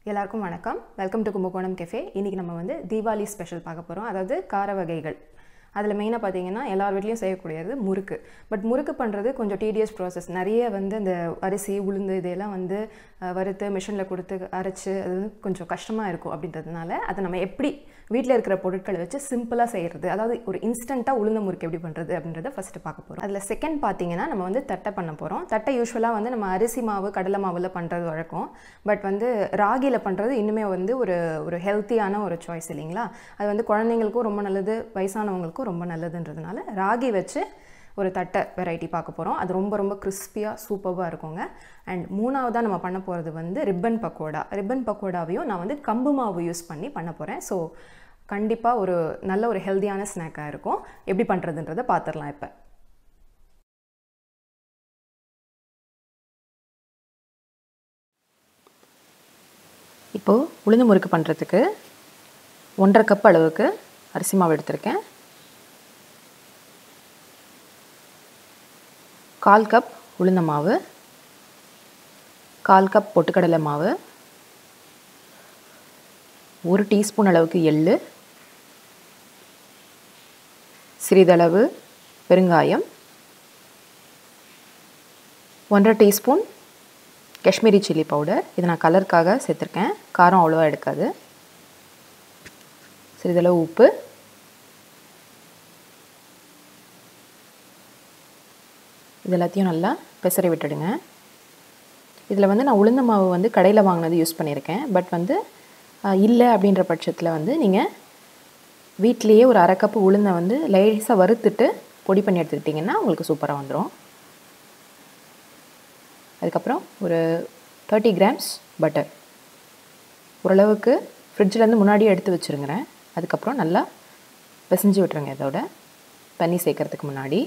எல்லாருக்கும் வணக்கம் welcome to Kumbakonam cafe இன்றைக்கி நம்ம வந்து தீபாவளி ஸ்பெஷல் பார்க்க போகிறோம் அதாவது கார வகைகள் அதில் மெயினாக பார்த்தீங்கன்னா எல்லார் வீட்லேயும் செய்யக்கூடியது முறுக்கு பட் முறுக்கு பண்ணுறது கொஞ்சம் டிடிஎஸ் ப்ராசஸ் நிறைய வந்து அந்த அரிசி உளுந்து இதெல்லாம் வந்து அஹ், வறுத்து மிஷினில் கொடுத்து அரைச்சு அது வந்து கொஞ்சம் கஷ்டமாக இருக்கும் அப்படின்றதுனால அதை நம்ம எப்படி வீட்டில் இருக்கிற பொருட்களை வச்சு சிம்பிளாக செய்கிறது அதாவது ஒரு இன்ஸ்டண்ட்டாக உளுந்த முறுக்கு எப்படி பண்ணுறது அப்படின்றத ஃபஸ்ட்டு பார்க்க போகிறோம் அதில் செகண்ட் பார்த்தீங்கன்னா நம்ம வந்து தட்டை பண்ண போகிறோம் தட்டை யூஸ்வலாக வந்து நம்ம அரிசி மாவு கடலை மாவில் பண்ணுறது வழக்கம் பட் வந்து ராகியில் பண்ணுறது இன்னுமே வந்து ஒரு ஒரு ஹெல்த்தியான ஒரு சாய்ஸ் இல்லைங்களா அது வந்து குழந்தைங்களுக்கும் ரொம்ப நல்லது வயசானவங்களுக்கும் ரொம்ப நல்லதுன்றதுனால ராகி வச்சு ஒரு தட்டை வெரைட்டி பார்க்க போகிறோம் அது ரொம்ப ரொம்ப கிறிஸ்பியாக சூப்பராக இருக்குங்க அண்ட் மூணாவதாக நம்ம பண்ண போகிறது வந்து ரிப்பன் பக்கோடா ரிப்பன் பக்கோடாவையும் நான் வந்து கம்பு மாவு யூஸ் பண்ணி பண்ண போகிறேன் ஸோ கண்டிப்பாக ஒரு நல்ல ஒரு ஹெல்த்தியான ஸ்நாக்காக இருக்கும் எப்படி பண்ணுறதுன்றதை பார்த்துடலாம் இப்போ இப்போது உளுந்து முறுக்கு பண்ணுறதுக்கு ஒன்றரை கப் அளவுக்கு அரிசி மாவு எடுத்திருக்கேன் கால் கப் உளுந்த மாவு கால் கப் பொட்டுக்கடலை மாவு ஒரு டீஸ்பூன் அளவுக்கு எள்ளு சிறிதளவு பெருங்காயம் ஒன்றரை டீஸ்பூன் காஷ்மீரி சில்லி பவுடர் இது நான் கலருக்காக சேர்த்துருக்கேன் காரம் அவ்வளோவா எடுக்காது சிறிதளவு உப்பு இது எல்லாத்தையும் நல்லா பெசரி விட்டுடுங்க இதில் வந்து நான் உளுந்த மாவு வந்து கடையில் வாங்கினது யூஸ் பண்ணியிருக்கேன் பட் வந்து அஹ், இல்லை அப்படின்ற பட்சத்தில் வந்து நீங்கள் வீட்லேயே ஒரு அரை கப்பு உளுந்தை வந்து லேசாக வறுத்துட்டு பொடி பண்ணி எடுத்துக்கிட்டிங்கன்னா உங்களுக்கு சூப்பராக வந்துடும் அதுக்கப்புறம் ஒரு தேர்ட்டி கிராம்ஸ் பட்டர் ஓரளவுக்கு ஃப்ரிட்ஜிலேருந்து முன்னாடியே எடுத்து வச்சுருங்கிறேன் அதுக்கப்புறம் நல்லா பிசைஞ்சு விட்டுருங்க இதோட தண்ணி சேர்க்கறதுக்கு முன்னாடி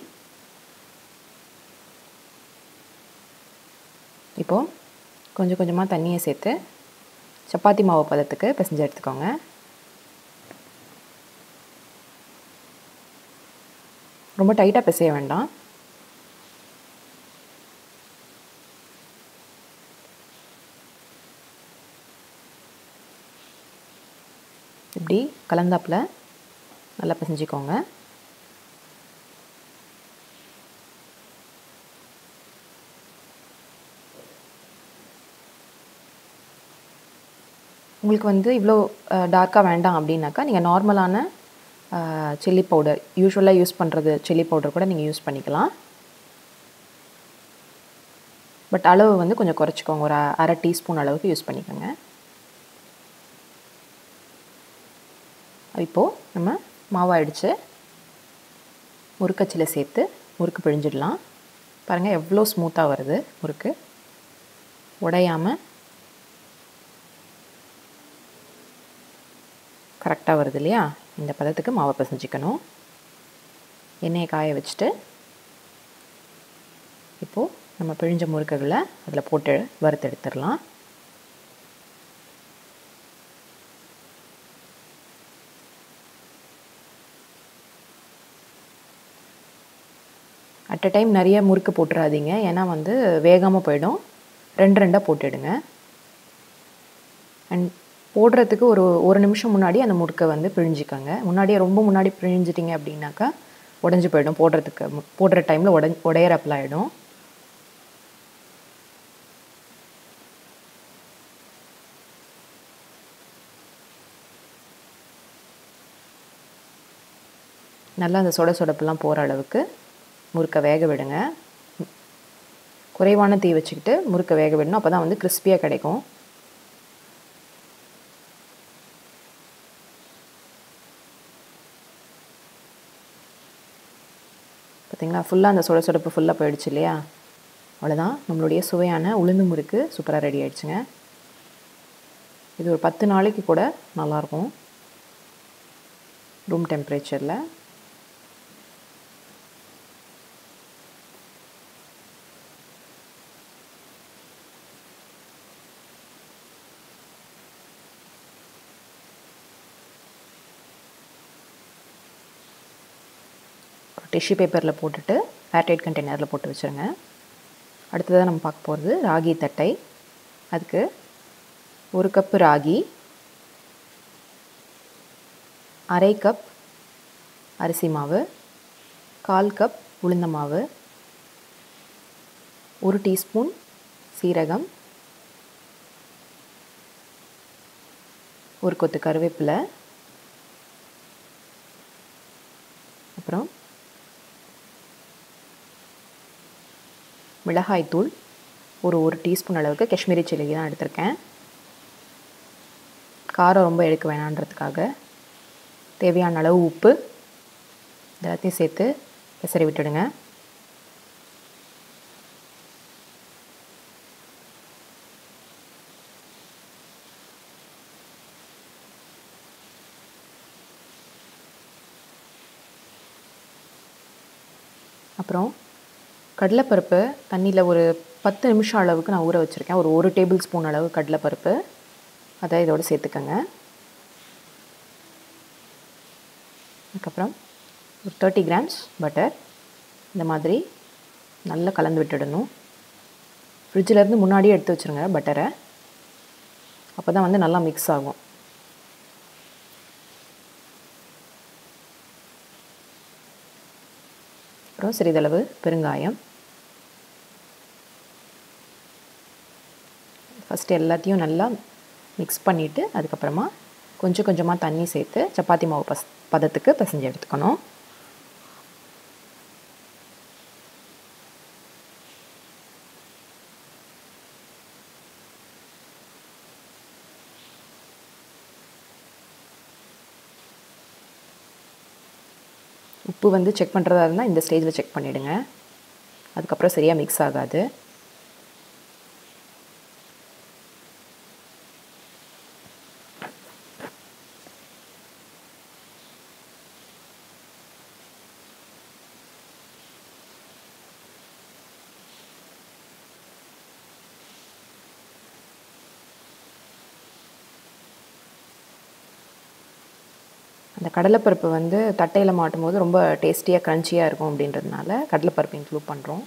இப்போது கொஞ்சம் கொஞ்சமாக தண்ணியை சேர்த்து சப்பாத்தி மாவு பதத்துக்கு பிசைஞ்சு எடுத்துக்கோங்க ரொம்ப டைட்டாக பிசைய வேண்டாம் இப்படி கலந்தாப்பில் நல்லா பிசைஞ்சிக்கோங்க உங்களுக்கு வந்து இவ்வளோ டார்க்காக வேண்டாம் அப்படின்னாக்கா நீங்கள் நார்மலான சில்லி பவுடர் யூஸ்வலாக யூஸ் பண்ணுறது சில்லி பவுடர் கூட நீங்கள் யூஸ் பண்ணிக்கலாம் பட் அளவு வந்து கொஞ்சம் குறைச்சிக்கோங்க ஒரு அ- அரை டீஸ்பூன் அளவுக்கு யூஸ் பண்ணிக்கோங்க இப்போது நம்ம மாவாயிடுச்சு முறுக்கச்சில் சேர்த்து முறுக்கு பிழிஞ்சிடலாம் பாருங்கள் எவ்வளோ ஸ்மூத்தாக வருது முறுக்கு உடையாமல் கரெக்டாக வருது இல்லையா இந்த பதத்துக்கு மாவை பிசைஞ்சிக்கணும் எண்ணெயை காய வச்சுட்டு இப்போது நம்ம பிழிஞ்ச முறுக்குகளை அதில் போட்டு வறுத்து எடுத்துடலாம் அட் அ டைம் நிறைய முறுக்கு போட்டுறாதீங்க ஏன்னா வந்து வேகாமல் போயிடும் ரெண்டு ரெண்டாக போட்டுடுங்க அண்ட் போடுறதுக்கு ஒரு ஒரு நிமிஷம் முன்னாடி அந்த முறுக்கை வந்து பிழிஞ்சிக்கோங்க முன்னாடியே ரொம்ப முன்னாடி பிழிஞ்சிட்டிங்க அப்படின்னாக்கா உடஞ்சி போயிடும் போடுறதுக்கு மு- போடுற டைமில் உடை உடையறப்பில் ஆகிடும் நல்லா அந்த சொட சொடப்பெல்லாம் போகிற அளவுக்கு முறுக்கை வேக விடுங்க குறைவான தீ வச்சுக்கிட்டு முறுக்கை வேக விடணும் அப்போ தான் வந்து கிறிஸ்பியாக கிடைக்கும் பார்த்தீங்களா ஃபுல்லாக அந்த சுட சுடப்பு ஃபுல்லாக போயிடுச்சு இல்லையா அவ்வளோதான் நம்மளுடைய சுவையான உளுந்து முறுக்கு சூப்பராக ரெடி ஆயிடுச்சுங்க இது ஒரு பத்து நாளைக்கு கூட நல்லாயிருக்கும் ரூம் டெம்பரேச்சரில் டிஷ்யூ பேப்பரில் போட்டுட்டு ஏர்டைட் கண்டெய்னரில் போட்டு வச்சுருங்க அடுத்ததாக நம்ம பார்க்க போகிறது ராகி தட்டை அதுக்கு ஒரு கப்பு ராகி அரை கப் அரிசி மாவு கால் கப் உளுந்த மாவு ஒரு டீஸ்பூன் சீரகம் ஒரு கொத்து கருவேப்பிலை அப்புறம் மிளகாய்த்தூள் ஒரு ஒரு டீஸ்பூன் அளவுக்கு காஷ்மீரி சில்லி தான் எடுத்திருக்கேன் காரம் ரொம்ப எடுக்க வேணான்றதுக்காக தேவையான அளவு உப்பு எல்லாத்தையும் சேர்த்து பெசரி விட்டுடுங்க அப்புறம் கடலைப்பருப்பு தண்ணியில் ஒரு பத்து நிமிஷம் அளவுக்கு நான் ஊற வச்சுருக்கேன் ஒரு ஒரு டேபிள் ஸ்பூன் அளவு கடலைப்பருப்பு அதை இதோடு சேர்த்துக்கோங்க அதுக்கப்புறம் ஒரு தேர்ட்டி கிராம்ஸ் பட்டர் இந்த மாதிரி நல்லா கலந்து விட்டுடணும் ஃப்ரிட்ஜிலேருந்து முன்னாடியே எடுத்து வச்சுருங்க பட்டரை அப்போ தான் வந்து நல்லா மிக்ஸ் ஆகும் அப்புறம் சிறிதளவு பெருங்காயம் ஃபஸ்ட்டு எல்லாத்தையும் நல்லா மிக்ஸ் பண்ணிவிட்டு அதுக்கப்புறமா கொஞ்சம் கொஞ்சமாக தண்ணி சேர்த்து சப்பாத்தி மாவு பஸ் பதத்துக்கு பிசைஞ்சு எடுத்துக்கணும் உப்பு வந்து செக் பண்ணுறதா இருந்தால் இந்த ஸ்டேஜில் செக் பண்ணிவிடுங்க அதுக்கப்புறம் சரியாக மிக்ஸ் ஆகாது அந்த கடலைப்பருப்பு வந்து தட்டையில் மாட்டும் போது ரொம்ப டேஸ்டியாக க்ரன்ச்சியாக இருக்கும் அப்படின்றதுனால கடலைப்பருப்பு இன்க்ளூட் பண்ணுறோம்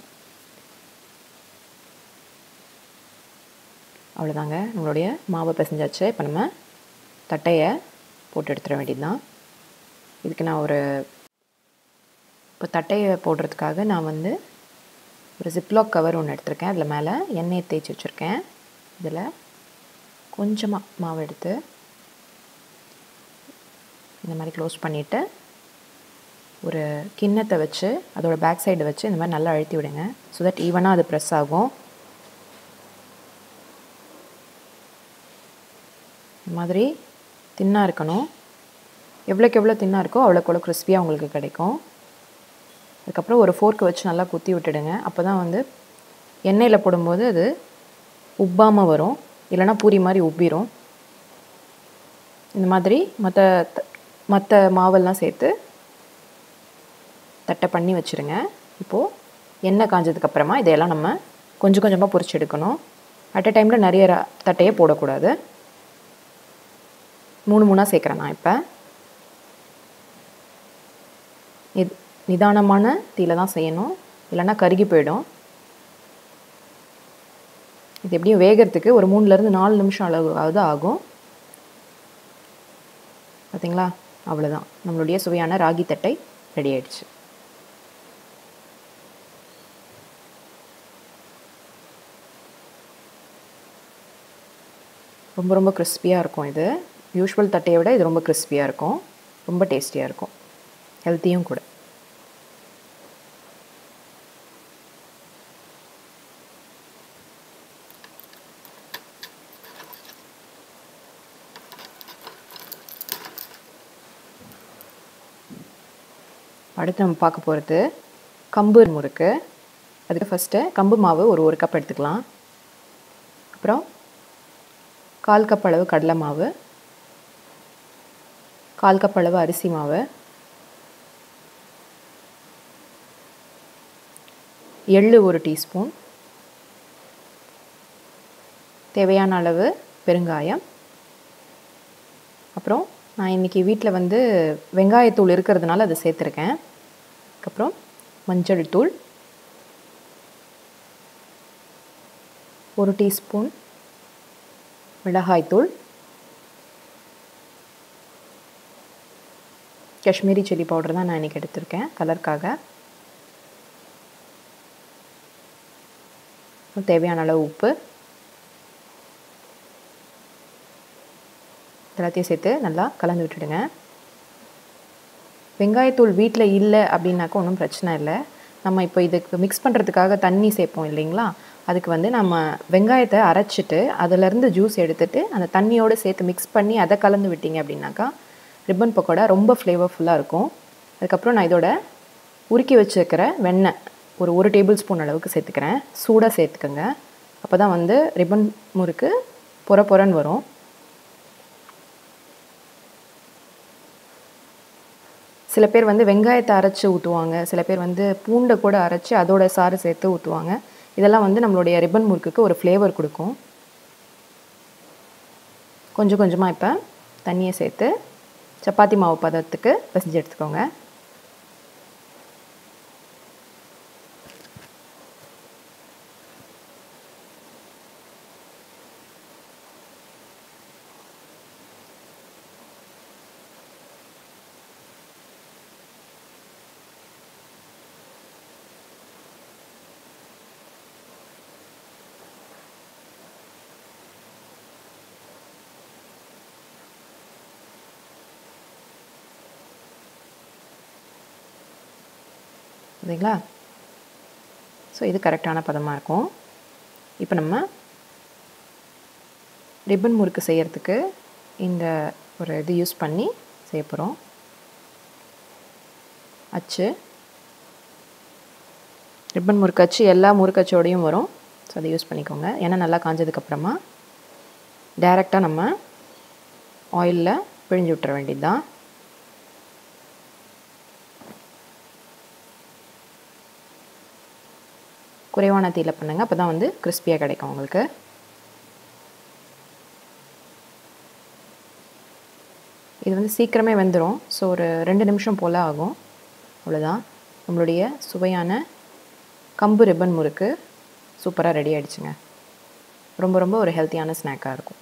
அவ்வளோதாங்க நம்மளுடைய மாவை பிசைஞ்சாச்சு இப்போ நம்ம தட்டையை போட்டு எடுத்துட வேண்டியது தான் இதுக்கு நான் ஒரு இப்போ தட்டையை போடுறதுக்காக நான் வந்து ஒரு ஜிப்லாக் கவர் ஒன்று எடுத்திருக்கேன் அதில் மேலே எண்ணெய் தேய்ச்சி வச்சுருக்கேன் இதில் கொஞ்சமாக மாவு எடுத்து இந்த மாதிரி க்ளோஸ் பண்ணிவிட்டு ஒரு கிண்ணத்தை வச்சு அதோட பேக் சைடு வச்சு இந்த மாதிரி நல்லா அழுத்தி விடுங்க ஸோ தட் ஈவனாக அது ப்ரெஸ் ஆகும் இந்த மாதிரி தின்னாக இருக்கணும் எவ்வளோக்கு எவ்வளோ தின்னாக இருக்கோ அவ்வளோக்கு எவ்வளோ கிறிஸ்பியாக உங்களுக்கு கிடைக்கும் அதுக்கப்புறம் ஒரு ஃபோர்க்கு வச்சு நல்லா குத்தி விட்டுடுங்க அப்போ தான் வந்து எண்ணெயில் போடும்போது அது உப்பாமல் வரும் இல்லைனா பூரி மாதிரி உப்பிரும் இந்த மாதிரி மற்ற மற்ற மாவெல்லாம் சேர்த்து தட்டை பண்ணி வச்சுருங்க இப்போது எண்ணெய் காஞ்சதுக்கப்புறமா இதையெல்லாம் நம்ம கொஞ்சம் கொஞ்சமாக பொரிச்சு எடுக்கணும் அட் அ டைமில் நிறைய தட்டையே போடக்கூடாது மூணு மூணாக சேர்க்குறேன் நான் இப்போ இது நிதானமான தீயில் தான் செய்யணும் இல்லைன்னா கருகி போயிடும் இது எப்படியும் வேகிறதுக்கு ஒரு மூணுலேருந்து நாலு நிமிஷம் அளவாவது ஆகும் பார்த்தீங்களா அவ்வளோதான் நம்மளுடைய சுவையான ராகி தட்டை ரெடி ஆயிடுச்சு ரொம்ப ரொம்ப கிறிஸ்பியாக இருக்கும் இது யூஸ்வல் தட்டையை விட இது ரொம்ப கிறிஸ்பியாக இருக்கும் ரொம்ப டேஸ்டியாக இருக்கும் ஹெல்த்தியும் கூட அடுத்து நம்ம பார்க்க போகிறது கம்பு முறுக்கு அதுக்கு ஃபஸ்ட்டு கம்பு மாவு ஒரு ஒரு கப் எடுத்துக்கலாம் அப்புறம் கால் கப் அளவு கடலை மாவு கால் கப் அளவு அரிசி மாவு எள்ளு ஒரு டீஸ்பூன் தேவையான அளவு பெருங்காயம் அப்புறம் நான் இன்றைக்கி வீட்டில் வந்து வெங்காயத்தூள் இருக்கிறதுனால அதை சேர்த்துருக்கேன் அதுக்கப்புறம் மஞ்சள் தூள் ஒரு டீஸ்பூன் மிளகாய்த்தூள் காஷ்மீரி சில்லி பவுடர் தான் நான் இன்றைக்கி எடுத்திருக்கேன் கலருக்காக தேவையான அளவு உப்பு எல்லாத்தையும் சேர்த்து நல்லா கலந்து விட்டுடுங்க வெங்காயத்தூள் வீட்டில் இல்லை அப்படின்னாக்கா ஒன்றும் பிரச்சனை இல்லை நம்ம இப்போ இதுக்கு மிக்ஸ் பண்ணுறதுக்காக தண்ணி சேர்ப்போம் இல்லைங்களா அதுக்கு வந்து நம்ம வெங்காயத்தை அரைச்சிட்டு அதிலேருந்து ஜூஸ் எடுத்துட்டு அந்த தண்ணியோடு சேர்த்து மிக்ஸ் பண்ணி அதை கலந்து விட்டீங்க அப்படின்னாக்கா ரிப்பன் பக்கோடா ரொம்ப ஃப்ளேவர்ஃபுல்லாக இருக்கும் அதுக்கப்புறம் நான் இதோட உருக்கி வச்சுருக்கிற வெண்ணெய் ஒரு ஒரு டேபிள் ஸ்பூன் அளவுக்கு சேர்த்துக்கிறேன் சூடாக சேர்த்துக்கோங்க அப்போ தான் வந்து ரிப்பன் முறுக்கு பொற பொறன்னு வரும் சில பேர் வந்து வெங்காயத்தை அரைச்சி ஊற்றுவாங்க சில பேர் வந்து பூண்டை கூட அரைச்சி அதோட சாறு சேர்த்து ஊற்றுவாங்க இதெல்லாம் வந்து நம்மளுடைய ரிப்பன் முறுக்குக்கு ஒரு ஃப்ளேவர் கொடுக்கும் கொஞ்சம் கொஞ்சமாக இப்போ தண்ணியை சேர்த்து சப்பாத்தி மாவு பதத்துக்கு பிசைஞ்சு எடுத்துக்கோங்க சரிங்களா ஸோ இது கரெக்டான பதமாக இருக்கும் இப்போ நம்ம ரிப்பன் முறுக்கு செய்கிறதுக்கு இந்த ஒரு இது யூஸ் பண்ணி செய்ய போகிறோம் அச்சு ரிப்பன் முறுக்கு அச்சு எல்லா முறுக்கச்சோடையும் வரும் ஸோ அதை யூஸ் பண்ணிக்கோங்க ஏன்னா நல்லா காஞ்சதுக்கப்புறமா டைரெக்டாக நம்ம ஆயிலில் பிழிஞ்சு விட்டுற வேண்டியது தான் குறைவான தீயில் பண்ணுங்கள் அப்போ தான் வந்து கிறிஸ்பியாக கிடைக்கும் உங்களுக்கு இது வந்து சீக்கிரமே வெந்துடும் ஸோ ஒரு ரெண்டு நிமிஷம் போல் ஆகும் அவ்வளோதான் நம்மளுடைய சுவையான கம்பு ரிப்பன் முறுக்கு சூப்பராக ரெடி ஆகிடுச்சுங்க ரொம்ப ரொம்ப ஒரு ஹெல்த்தியான ஸ்நாக்காக இருக்கும்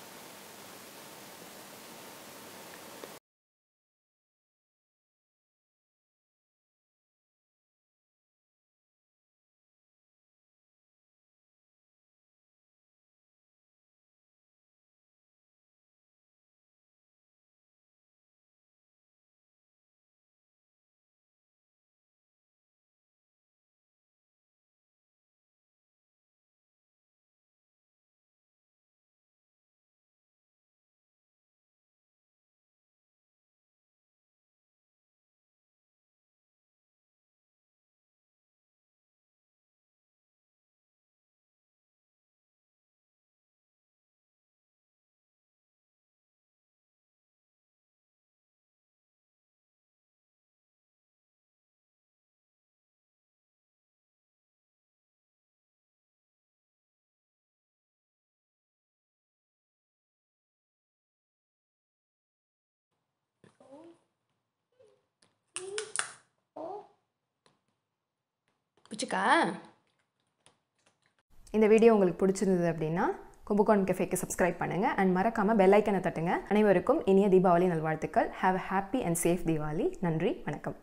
பிடிச்சிக்கா இந்த வீடியோ உங்களுக்கு பிடிச்சிருந்தது அப்படின்னா கும்பகோணம் கெஃபேக்கு சப்ஸ்கிரைப் பண்ணுங்கள் அண்ட் மறக்காமல் பெல் ஐக்கனை தட்டுங்க அனைவருக்கும் இனிய தீபாவளி நல்வாழ்த்துக்கள் have a happy and safe Deepavali நன்றி வணக்கம்